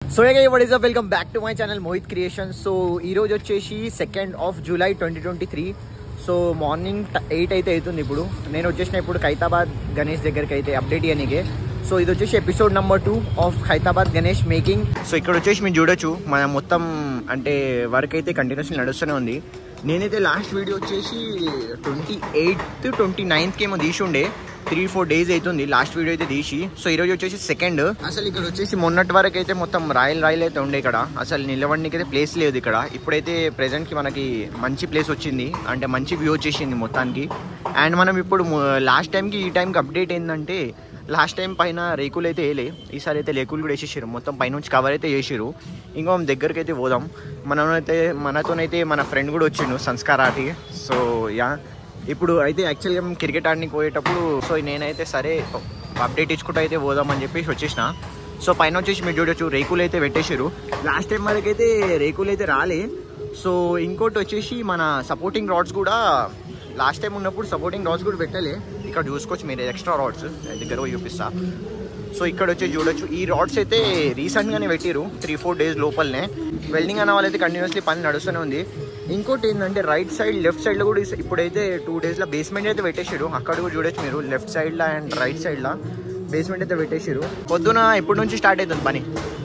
so what is welcome back to my channel Mohit creation so ఈ రోజు వచ్చేసి second of July twenty twenty three so morning eight అయితే అవుతుంది ఇప్పుడు నేను వచ్చేసిన ఇప్పుడు ఖైతాబాద్ గణేష్ దగ్గరికి అయితే అప్డేట్ ఇవ్వనికే సో ఇది వచ్చేసి episode number two of Khairatabad Ganesh making so ఇక్కడ వచ్చేసి మీరు చూడొచ్చు మన మొత్తం అంటే వర్క్ అయితే కంటిన్యూస్లీ నడుస్తూనే ఉంది నేనైతే లాస్ట్ వీడియో వచ్చేసి ట్వంటీ ఎయిత్ ట్వంటీ నైన్త్కి ఏమో తీసి ఉండే త్రీ ఫోర్ డేస్ అవుతుంది లాస్ట్ వీడియో అయితే తీసి సో ఈరోజు వచ్చేసి సెకండ్ అసలు ఇక్కడ వచ్చేసి మొన్నటి వరకు అయితే మొత్తం రాయల్ రాయల్ అయితే ఉండే ఇక్కడ అసలు నిలవడానికి అయితే ప్లేస్ లేదు ఇక్కడ ఇప్పుడైతే ప్రెసెంట్కి మనకి మంచి ప్లేస్ వచ్చింది అంటే మంచి వ్యూ వచ్చేసింది మొత్తానికి అండ్ మనం ఇప్పుడు లాస్ట్ టైంకి ఈ టైంకి అప్డేట్ ఏంటంటే లాస్ట్ టైం పైన రేకులు అయితే వేయలే ఈసారి అయితే రేకులు కూడా వేసేసారు మొత్తం పైనుంచి కవర్ అయితే చేసారు ఇంకో మనం దగ్గరికి అయితే పోదాం మనమైతే మనతోనైతే మన ఫ్రెండ్ కూడా వచ్చిండు సంస్కారాటి సో యా ఇప్పుడు అయితే యాక్చువల్గా మేము క్రికెట్ ఆడడానికి పోయేటప్పుడు సో నేనైతే సరే అప్డేట్ ఇచ్చుకుంటూ అయితే పోదామని చెప్పేసి వచ్చేసిన సో పైన వచ్చేసి మీరు చూడొచ్చు రేకులు అయితే పెట్టేశారు లాస్ట్ టైం వరకైతే రేకులు అయితే రాలే సో ఇంకోటి వచ్చేసి మన సపోర్టింగ్ రాడ్స్ కూడా లాస్ట్ టైం ఉన్నప్పుడు సపోర్టింగ్ రాడ్స్ కూడా పెట్టలే ఇక్కడ చూసుకోవచ్చు మీరు ఎక్స్ట్రా రాడ్స్ దగ్గర పోయి చూపిస్తా సో ఇక్కడ వచ్చి చూడొచ్చు ఈ రాడ్స్ అయితే రీసెంట్గానే పెట్టిరు త్రీ ఫోర్ డేస్ లోపలనే వెల్డింగ్ అన్న వాళ్ళైతే కంటిన్యూస్లీ పని నడుస్తూనే ఉంది ఇంకోటి ఏంటంటే రైట్ సైడ్ లెఫ్ట్ సైడ్లో కూడా ఇస్- ఇప్పుడైతే టూ డేస్లో బేస్మెంట్ అయితే పెట్టేసారు అక్కడ కూడా చూడొచ్చు మీరు లెఫ్ట్ సైడ్లో అండ్ రైట్ సైడ్లో బేస్మెంట్ అయితే పెట్టేసారు పొద్దున ఎప్పటి నుంచి స్టార్ట్ అవుతుంది పని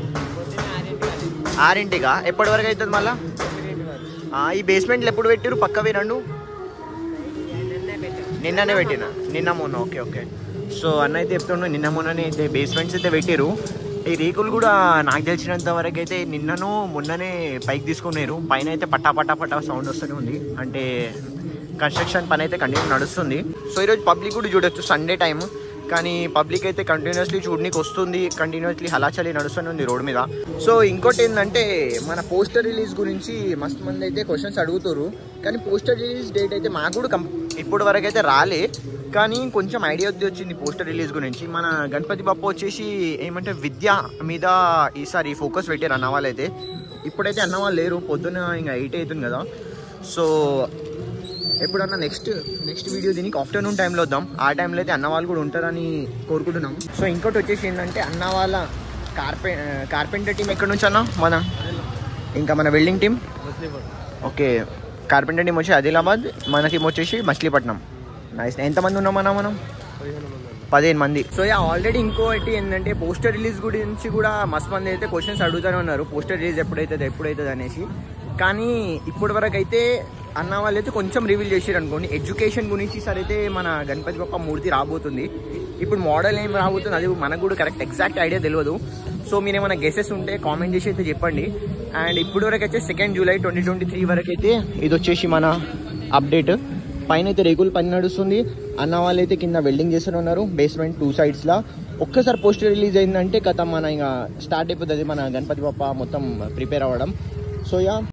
ఆరింటిగా ఎప్పటి వరకు అవుతుంది మళ్ళా ఆ, ఈ బేస్మెంట్లు ఎప్పుడు పెట్టిరు పక్కవి రెండు నిన్ననే పెట్టిన నిన్న మొన్న ఓకే ఓకే సో అన్న అయితే చెప్తుండు నిన్న మొన్ననే అయితే బేస్మెంట్స్ అయితే పెట్టారు ఈ రేకులు కూడా నాకు తెలిసినంత వరకు అయితే నిన్నను మొన్ననే పైకి తీసుకున్నారు పైన అయితే పట్టా పట్టా పట్టా సౌండ్ వస్తూనే ఉంది అంటే కన్స్ట్రక్షన్ పని అయితే కంటిన్యూ నడుస్తుంది సో ఈరోజు పబ్లిక్ కూడా చూడొచ్చు సండే టైం కానీ పబ్లిక్ అయితే కంటిన్యూస్లీ చూడనీకి వస్తుంది కంటిన్యూస్లీ హలాచలి నడుస్తూనే ఉంది రోడ్ మీద సో ఇంకోటి ఏంటంటే మన పోస్టర్ రిలీజ్ గురించి మస్తు మంది అయితే క్వశ్చన్స్ అడుగుతారు కానీ పోస్టర్ రిలీజ్ డేట్ అయితే మాకు కూడా కం ఇప్పటి వరకు అయితే రాలే కానీ కొంచెం ఐడియా వచ్చి వచ్చింది పోస్టర్ రిలీజ్ గురించి మన గణపతి బప్ప వచ్చేసి ఏమంటే విద్య మీద ఈసారి ఫోకస్ పెట్టారు అన్న వాళ్ళైతే ఇప్పుడైతే అన్న వాళ్ళు లేరు పొద్దున ఇంకా ఎయిట్ అవుతుంది కదా సో ఎప్పుడన్నా నెక్స్ట్ నెక్స్ట్ వీడియో దీనికి ఆఫ్టర్నూన్ టైంలో వద్దాం ఆ టైంలో అయితే అన్న వాళ్ళు కూడా ఉంటారని కోరుకుంటున్నాం సో ఇంకోటి వచ్చేసి ఏంటంటే అన్న వాళ్ళ కార్పె కార్పెంటర్ టీం ఎక్కడి నుంచి అన్న మన ఇంకా మన welding team okay carpenter team వచ్చి ఆదిలాబాద్ మన టీం వచ్చేసి మచిలీపట్నం నైస్ ఎంతమంది ఉన్నాం అన్న మనం పదిహేను మంది సో యా ఆల్రెడీ ఇంకోటి ఏంటంటే పోస్టర్ రిలీజ్ గురించి కూడా మస్తు మంది అయితే క్వశ్చన్స్ అడుగుతూనే ఉన్నారు పోస్టర్ రిలీజ్ ఎప్పుడైతుంది ఎప్పుడైతుంది అనేసి కానీ ఇప్పటి వరకు అయితే అన్న వాళ్ళు అయితే కొంచెం రివీల్ చేసారు అనుకోండి ఎడ్యుకేషన్ గురించి సరే అయితే మన గణపతి బప్ప మూర్తి రాబోతుంది ఇప్పుడు మోడల్ ఏం రాబోతుంది అది మనకు కూడా కరెక్ట్ ఎగ్జాక్ట్ ఐడియా తెలియదు సో మీరు ఏమైనా గెసెస్ ఉంటే కామెంట్ చేసి అయితే చెప్పండి అండ్ ఇప్పుడు వరకు అయితే second July twenty twenty three వరకు అయితే ఇది వచ్చేసి మన అప్డేట్ పైన అయితే రేకులు పని నడుస్తుంది అన్న వాళ్ళు అయితే కింద వెల్డింగ్ చేస్తూనే ఉన్నారు బేస్మెంట్ టూ సైడ్స్ లా ఒక్కసారి పోస్టర్ రిలీజ్ అయిందంటే కథ మన ఇంకా స్టార్ట్ అయిపోతుంది మన గణపతి బప్ప మొత్తం ప్రిపేర్ అవ్వడం సో యా